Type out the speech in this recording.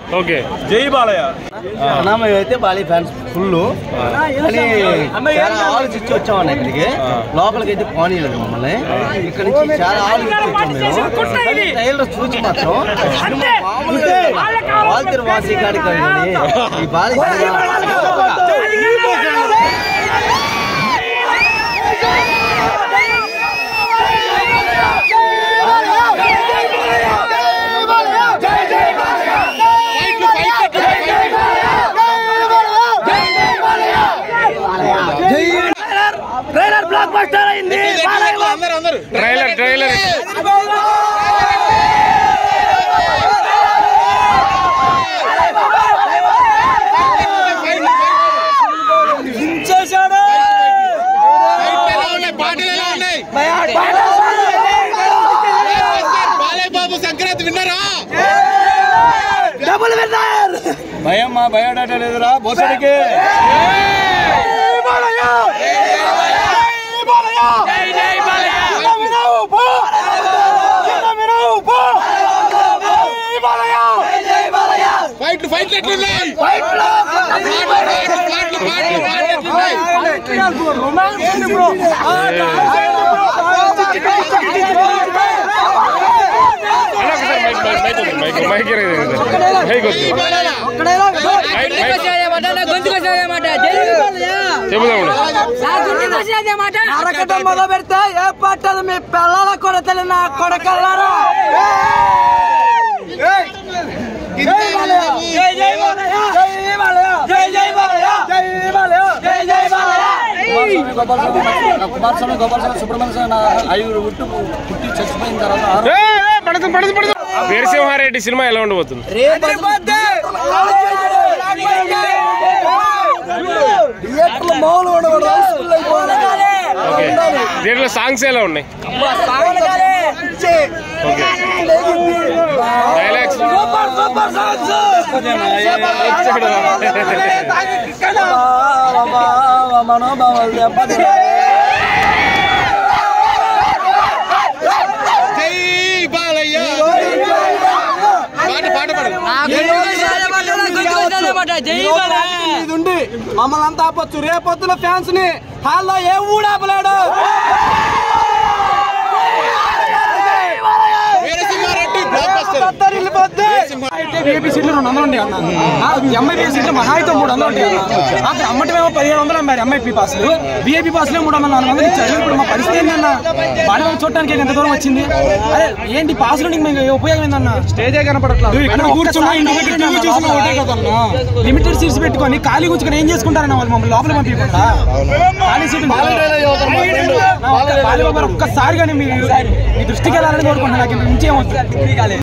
Okay జై బాలయ్య అన్నా మేమైతే బాలీ ఫ్యాన్స్ ఫుల్ కానీ చాలా ఆలోచించి వచ్చామన్న ఇక్కడికి లోపలికి అయితే పోనీయలేదు మమ్మల్ని ఇక్కడ నుంచి చాలా ఆలోచించి వచ్చాం మేము ట్రైలర్ చూసి మాత్రం సినిమా మామూలుగా వాల్తీర్ వాసి కాడికి కానీ ఈ బాలీ ట్రైలర్ ట్రైలర్ భయం మా బయోడాటా లేదురా బోసడికి ఫైట్ ఫైట్ ఎట్లున్నాయి ఫ్లాట్లు, ఫ్లాట్లు, ఫ్లాట్లు, ఫ్లాట్లు ఎట్లున్నాయి? అన్న ఒకసారి మైక్ మైక్ మైక్ వద్దు, మైక్ మైక్ ఇరగదు. మైక్ వద్దు. మైక్ మైక్ చెబుదాం నరకటం మొదలు పెడితే ఏ పట్టదు మీ పిల్లల కొడతలు నా కొడకల్లారా కుమారస్వామి గోపాలస్వామి కుమారస్వామి గోపాలస్వామి సుబ్రహ్మణ్య స్వామి ఐదుగురు పుట్టి పుట్టి చచ్చిపోయిన తర్వాత ఆరు ఏ, ఏ, పడదు పడదు పడదు వీరసింహారెడ్డి సినిమా ఎలా ఉండబోతుంది థియేటర్లో మామూలు ఉండకూడదు హౌస్ఫుల్ అయిపోవాలి ఓకే దీంట్లో సాంగ్స్ ఎలా ఉన్నాయి ఓకే డైలాగ్స్ మనోభావాలు దెబ్బతిన్నాయి జై బాలయ్య పాట పాట పాడు ఇది ఉండి మమ్మల్ని అంతా ఆపొచ్చు రేపొద్దున ఫ్యాన్స్ ని హాల్లో ఏ ఊడాపలేడు వీరసింహారెడ్డి బ్లాక్ బస్టర్ విఐపీ సీట్లు రెండు వందలు ఉంటాయి అన్న ఎంఐపీ సీట్లు మహా అయితే మూడు వందలు ఉంటాయి అన్న నాకు అమ్మటమేమో పదిహేడు వందలు అమ్మారు ఎంఐపీ పాసులు విఐపీ పాసులే మూడు వందలు నాలుగు వందలు ఇచ్చారు ఇప్పుడు మా పరిస్థితి ఏంటన్న బాడీ చూడటానికి ఎంత దూరం వచ్చింది అదే ఏంటి పాసులు నీకు మీకు ఉపయోగం ఏందన్న స్టేజే కనపడట్లేదు ఇక్కడ కూర్చున్నా లిమిటెడ్ సీట్స్ పెట్టుకొని ఖాళీ కూర్చుని ఏం చేసుకుంటారన్న వాళ్ళు మమ్మల్ని లోపల పంపించకుండా ఖాళీ సీట్ ఒక్కసారిగా మీ మీ దృష్టికి వెళ్ళాలని కోరుకుంటున్నా నాకు ఇంత మించి ఏమవుతుంది